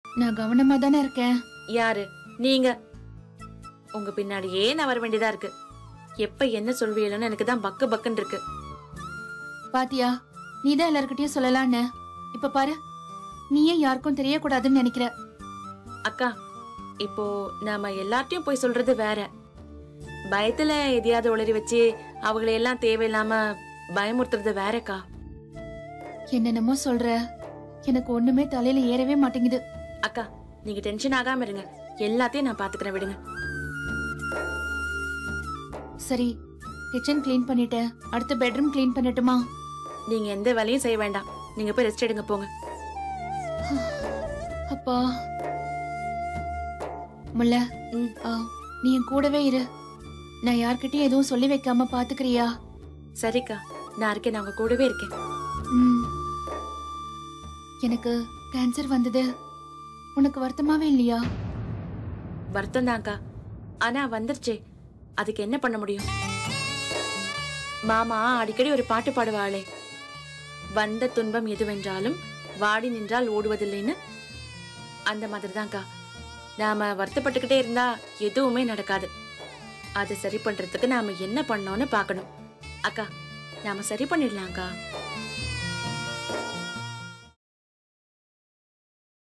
நான் கவனமா தானே இருக்கேன் யாரு நீங்க உங்க பின்னாடியே நான் வர வேண்டியதா இருக்கு எப்ப என்ன சொல்வீங்களோன்னு எனக்கு தான் பக்கு பக்குன்னு இருக்கு பாத்தியா நீ தான் எல்லார்கிட்டயும் சொல்லலான்னு இப்ப பாரு நீயே யாருக்கும் தெரியக்கூடாதுன்னு நினைக்கிற அக்கா இப்போ நாம எல்லார்ட்டையும் போய் சொல்றது வேற பயத்துல எதையாவது உளறி வச்சு அவங்களை எல்லாம் தேவையில்லாம பயமுறுத்துறது வேறக்கா என்னென்னமோ சொல்ற எனக்கு ஒண்ணுமே தலையில ஏறவே மாட்டேங்குது அக்கா நீங்க டென்ஷன் ஆகாம இருங்க எல்லாத்தையும் நான் பாத்துக்கிறேன் விடுங்க சரி கிச்சன் க்ளீன் பண்ணிட்டேன் அடுத்த பெட்ரூம் க்ளீன் பண்ணட்டுமா நீங்க எந்த வேலையும் செய்ய வேண்டாம் நீங்க போய் ரெஸ்ட் எடுங்க போங்க அப்பா முல்ல ம். ஆ, நீ என் கூடவே இரு நான் யார்கிட்டயும் எதுவும் சொல்லி வைக்காம பாத்துக்கிறியா சரிக்கா நான் இருக்கேன் நான் உங்க கூடவே இருக்கேன் ம். எனக்கு கேன்சர் வந்தது உனக்கு வருத்தமாவே இல்லையா வருத்தம் தான்க்கா ஆனா வந்துருச்சே அதுக்கு என்ன பண்ண முடியும் மாமா அடிக்கடி ஒரு பாட்டு பாடுவாளே வந்த துன்பம் எதுவென்றாலும் வாடி நின்றால் ஓடுவதில்லைன்னு அந்த மாதிரி தான்க்கா நாம வருத்தப்பட்டுக்கிட்டே இருந்தா எதுவுமே நடக்காது அதை சரி பண்றதுக்கு நாம என்ன பண்ணோம்னு பார்க்கணும் அக்கா நாம சரி பண்ணிடலாம்க்கா